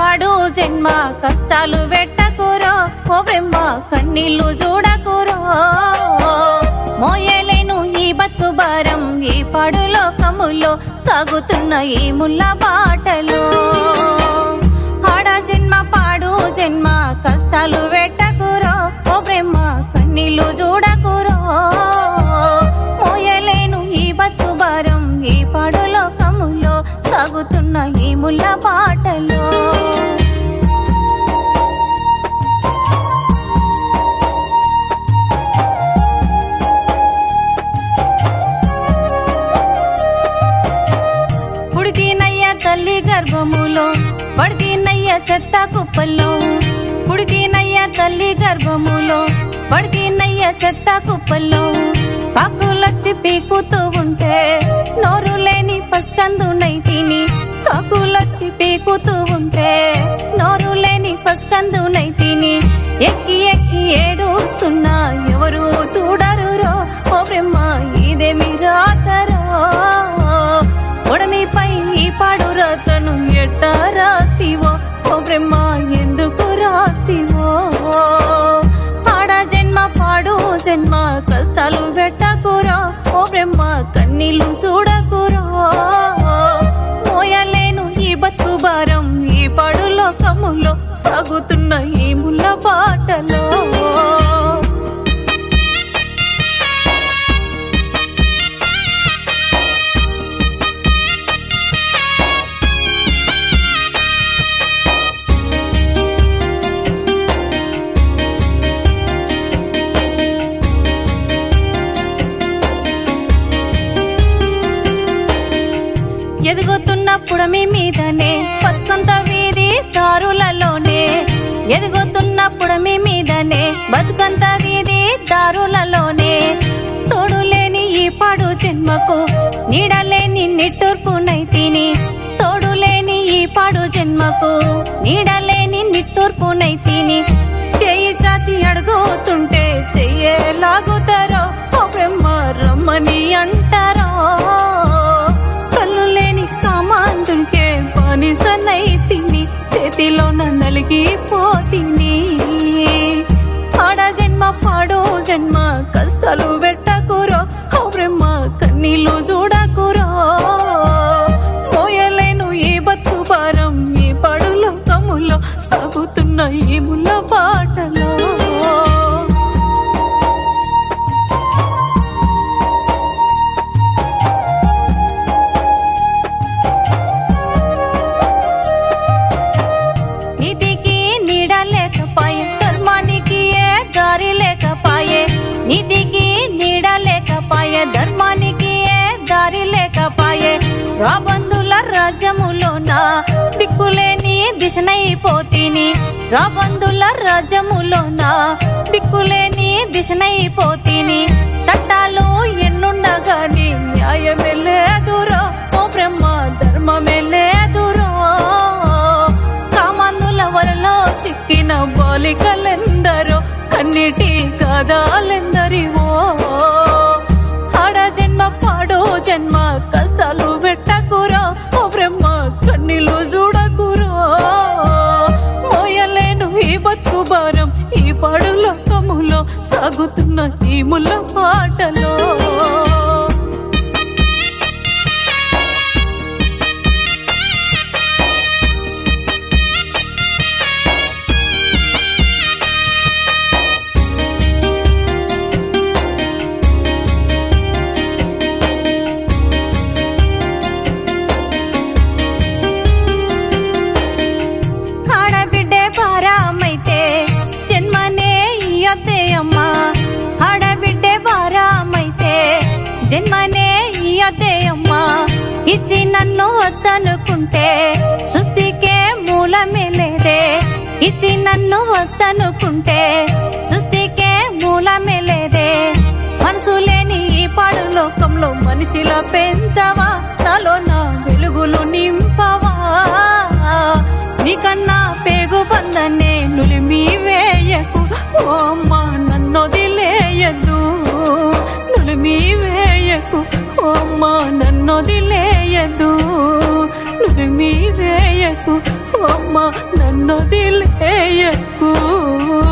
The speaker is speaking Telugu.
పాడు జన్మ కష్టాలు పెట్టకురో ఓ బ్రహ్మ కన్నీళ్లు చూడకురో మోయలేను ఈ బతుకు భారం ఈ పాడు లోకములో సాగుతున్న ఈ ముల్ల బాటలో ఆడ జన్మ పాడు జన్మ కష్టాలు పెట్టకురో ఓ బ్రహ్మ కన్నీళ్లు చూడకురో మోయలేను ఈ బతుకు భారం ఈ పాడు లోకములో సాగుతున్న ఈ ముల్ల బాటలో పుడితీనయ్య తల్లి గర్భములో పడితీనయ్య చెత్త కుప్పల్లో పుడితీనయ్య తల్లి గర్భములో పడితీనయ్య చెత్త కుప్పల్లో కాకులొచ్చి పీకుతూ ఉంటే నోరు లేని పస్కందునై తిని కాకులొచ్చి పీకుతూ ఉంటే నోరు లేని పస్కందునై తిని ఎక్కి ఎక్కి ఏడుస్తున్నా ఎవరు చూడరు రో ఓ బ్రహ్మ ఇదేమి రాతరో ఒడమిపై ఈ పాడు రాతను ఎట్ట రాస్తివో ఓ బ్రహ్మ ఎందుకు రాస్తివో ఆడ జన్మ పాడు జన్మ కష్టాలు పెట్టకురా ఓ బ్రహ్మ కన్నీళ్లు చూడకురా మోయలేను ఈ బతుకు భారం ఈ పాడు లోకములో సాగుతున్న ఈ ముల్ల పాటలో ఎదుగుతున్నప్పుడు మీ మీదనే బతుకంత వీధి దారులలోనే ఎదుగుతున్నప్పుడు మీ మీదనే బతుకంత వీధి దారులలోనే తోడులేని ఈ పాడు జన్మకు నీడలేని నిట్టూర్పునై తిని తోడులేని ఈ పాడు జన్మకు నీడలేని నిట్టూర్పునై తిని చెయ్యి చాచి అడుగుతుంటే చెయ్యే లాగుతారో ఓ బ్రహ్మ రమ్మని అంటారో కళ్ళు లేని కామాందుంటే బానిసనై తిని చేతిలోన నలిగిపోతిని ఆడ జన్మ పాడు జన్మ కష్టాలు పెట్టకురో ఓ బ్రహ్మ కన్నీళ్ళు చూడకురో మోయలేను ఈ బతుకు భారం ఈ పడు లోకములో సాగుతున్న ఈ ముల్ల బాటలో నీతికి నీడ లేకపాయే ధర్మానికి ఏ దారి లేకపాయే నీతికి నీడ లేకపాయే ధర్మానికి ఏ దారి లేకపాయే రాబందుల రాజ్యములోన దిక్కులేని దిశనైపోతిని రాబందుల రాజ్యములోన దిక్కులేని దిశనైపోతిని చట్టాలు ఎన్నుండగాని న్యాయమే లేదురో ఓ బ్రహ్మ ధర్మమే లేదురో కామందుల వరలో చిక్కిన బాలికలెందరో కన్నిటి కదాలెందరివో ఆడ జన్మ పాడు జన్మ కష్టాలు పెట్టకురా ఓ బ్రహ్మ కన్నీళ్ళు చూడకురా మోయలేను ఈ బతుకు భారం ఈ పాడు లోకములో సాగుతున్న ఈ ముల్ల పాటలో ఆడబిడ్డే భారమైతే జన్మనే ఇయ్యొద్దే అమ్మా ఆడబిడ్డే భారమైతే జన్మనే ఇయ్యొద్దే అమ్మా ఇచ్చి నన్ను వద్దనుకుంటే సృష్టికే మూలమే లేదే ఇచ్చి నన్ను వద్దనుకుంటే సృష్టికే మూలమే లేదే మనసు లేని ఈ పాడు లోకంలో మనిషిలా పెంచవా నాలో నా వెలుగులు నింపవా నీకన్నా పేగు బందనే నులిమి వేయకు ఓ అమ్మా నన్నొదిలేయదు నులిమి వేయకు ఓ అమ్మా నన్నొదిలేయదు నులిమి వేయకు ఓ అమ్మ నన్ను దిలేయకు